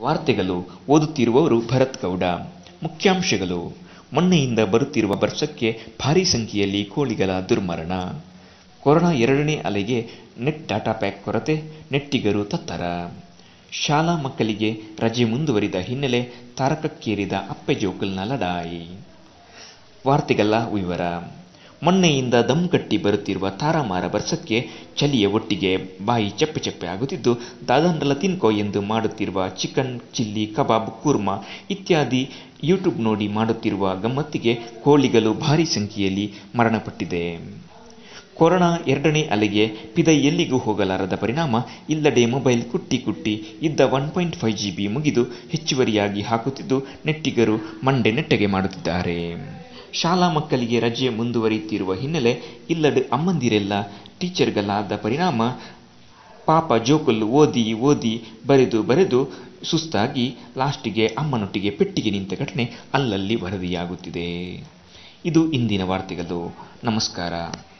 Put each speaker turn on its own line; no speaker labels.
ವಾರ್ತೆಗಳು ಓದುತ್ತಿರುವವರು ಭರತ್ ಗೌಡ ಮುಖ್ಯಾಂಶಗಳು ಮೊನ್ನೆಯಿಂದ ಬರುತ್ತಿರುವ ವರ್ಷಕ್ಕೆ ಭಾರೀ ಸಂಖ್ಯೆಯಲ್ಲಿ ಕೋಳಿಗಳ ದುರ್ಮರಣ ಕೊರೋನಾ ಎರಡನೇ ಅಲೆಗೆ ನೆಟ್ ಡಾಟಾ ಪ್ಯಾಕ್ ಕೊರತೆ ನೆಟ್ಟಿಗರು ತತ್ತರ ಶಾಲಾ ಮಕ್ಕಳಿಗೆ ರಜೆ ಮುಂದುವರಿದ ಹಿನ್ನೆಲೆ ತಾರಕಕ್ಕೇರಿದ ಅಪ್ಪೆಜೋಕಲ್ನ ಲಡಾಯಿ ವಾರ್ತೆಗಳ ವಿವರ ಮೊನ್ನೆಯಿಂದ ದಮ್ಕಟ್ಟಿ ಬರುತ್ತಿರುವ ತಾರಾಮಾರ ವರ್ಷಕ್ಕೆ ಚಳಿಯ ಒಟ್ಟಿಗೆ ಬಾಯಿ ಚಪ್ಪೆ ಚಪ್ಪೆ ಆಗುತ್ತಿದ್ದು ದಾದಾಂಡ್ರಲ ತಿನ್ಕೋ ಎಂದು ಮಾಡುತ್ತಿರುವ ಚಿಕನ್ ಚಿಲ್ಲಿ ಕಬಾಬ್ ಕುರ್ಮಾ ಇತ್ಯಾದಿ ಯೂಟ್ಯೂಬ್ ನೋಡಿ ಮಾಡುತ್ತಿರುವ ಗಮ್ಮತ್ತಿಗೆ ಕೋಳಿಗಳು ಭಾರೀ ಸಂಖ್ಯೆಯಲ್ಲಿ ಮರಣಪಟ್ಟಿದೆ ಕೊರೋನಾ ಎರಡನೇ ಅಲೆಗೆ ಪಿದೈ ಎಲ್ಲಿಗೂ ಹೋಗಲಾರದ ಪರಿಣಾಮ ಇಲ್ಲದೆ ಮೊಬೈಲ್ ಕುಟ್ಟಿ ಕುಟ್ಟಿ ಇದ್ದ one point five G B ಮುಗಿದು ಹೆಚ್ಚುವರಿಯಾಗಿ ಹಾಕುತ್ತಿದ್ದು ನೆಟ್ಟಿಗರು ಮಂಡೆ ನೆಟ್ಟಗೆ ಮಾಡುತ್ತಿದ್ದಾರೆ ಶಾಲಾ ಮಕ್ಕಳಿಗೆ ರಜೆ ಮುಂದುವರಿಯುತ್ತಿರುವ ಹಿನ್ನೆಲೆ ಇಲ್ಲದೆ ಅಮ್ಮಂದಿರೆಲ್ಲ ಟೀಚರ್ಗಳಾದ ಪರಿಣಾಮ ಪಾಪ ಜೋಕುಲ್ ಓದಿ ಓದಿ ಬರೆದು ಬರೆದು ಸುಸ್ತಾಗಿ ಲಾಸ್ಟಿಗೆ ಅಮ್ಮನೊಟ್ಟಿಗೆ ಪೆಟ್ಟಿಗೆ ನಿಂತ ಘಟನೆ ಅಲ್ಲಲ್ಲಿ ವರದಿಯಾಗುತ್ತಿದೆ ಇದು ಇಂದಿನ ವಾರ್ತೆಗಳು ನಮಸ್ಕಾರ